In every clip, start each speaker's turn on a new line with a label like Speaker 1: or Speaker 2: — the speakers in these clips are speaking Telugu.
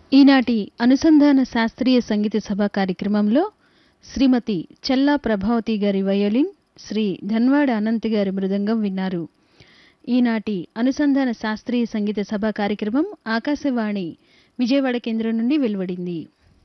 Speaker 1: ఈనాటి అనుసంధాన శాస్త్రీయ సంగీత సభ కార్యక్రమంలో శ్రీమతి చెల్లా ప్రభావతి గారి వయోలిన్ శ్రీ ధన్వాడ అనంత్ గారి మృదంగం విన్నారు ఈనాటి అనుసంధాన శాస్త్రీయ సంగీత సభ కార్యక్రమం ఆకాశవాణి విజయవాడ కేంద్రం నుండి వెలువడింది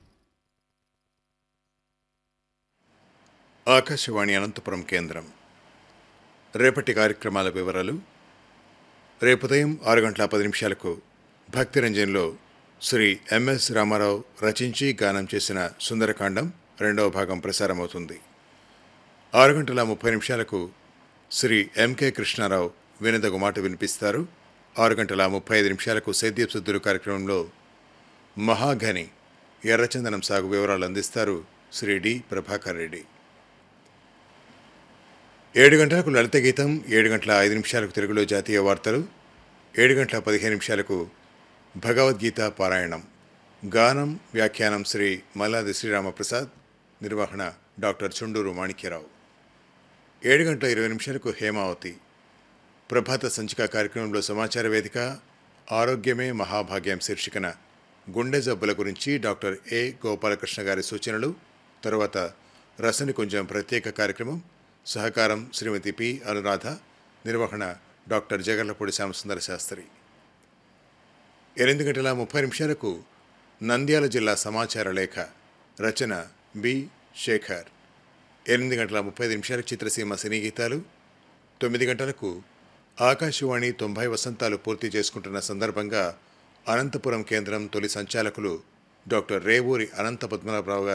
Speaker 2: ఆకాశవాణి అనంతపురం కేంద్రం రేపటి కార్యక్రమాల వివరాలు రేపు ఉదయం ఆరు గంటల పది నిమిషాలకు భక్తిరంజన్లో శ్రీ ఎంఎస్ రామారావు రచించి గానం చేసిన సుందరకాండం రెండవ భాగం ప్రసారమవుతుంది ఆరు గంటల ముప్పై నిమిషాలకు శ్రీ ఎంకే కృష్ణారావు వినదగు మాట వినిపిస్తారు ఆరు గంటల ముప్పై ఐదు నిమిషాలకు సేద్యపు శుద్ధులు కార్యక్రమంలో మహాఘని ఎర్రచందనం సాగు వివరాలు అందిస్తారు శ్రీ డి ప్రభాకర్ రెడ్డి ఏడు గంటలకు లలిత గీతం ఏడు గంటల ఐదు నిమిషాలకు తెలుగులో జాతీయ వార్తలు ఏడు గంటల పదిహేను నిమిషాలకు భగవద్గీత పారాయణం గానం వ్యాఖ్యానం శ్రీ మల్లాది శ్రీరామప్రసాద్ నిర్వహణ డాక్టర్ చుండూరు మాణిక్యరావు ఏడు గంటల ఇరవై నిమిషాలకు హేమావతి ప్రభాత సంచిక కార్యక్రమంలో సమాచార వేదిక ఆరోగ్యమే మహాభాగ్యం శీర్షికన గుండె జబ్బుల గురించి డాక్టర్ ఏ గోపాలకృష్ణ గారి సూచనలు తరువాత రసనికుంజం ప్రత్యేక కార్యక్రమం సహకారం శ్రీమతి పి అనురాధ నిర్వహణ డాక్టర్ జగర్లపూడి శ్యామసుందర శాస్త్రి ఎనిమిది గంటల ముప్పై నిమిషాలకు నంద్యాల జిల్లా సమాచార లేఖ రచన బి శేఖర్ ఎనిమిది గంటల ముప్పై ఐదు నిమిషాలకు చిత్రసీమ సినీ గీతాలు తొమ్మిది గంటలకు ఆకాశవాణి తొంభై వసంతాలు పూర్తి చేసుకుంటున్న సందర్భంగా అనంతపురం కేంద్రం తొలి సంచాలకులు డాక్టర్ రేవూరి అనంత పద్మనాభరావు గారు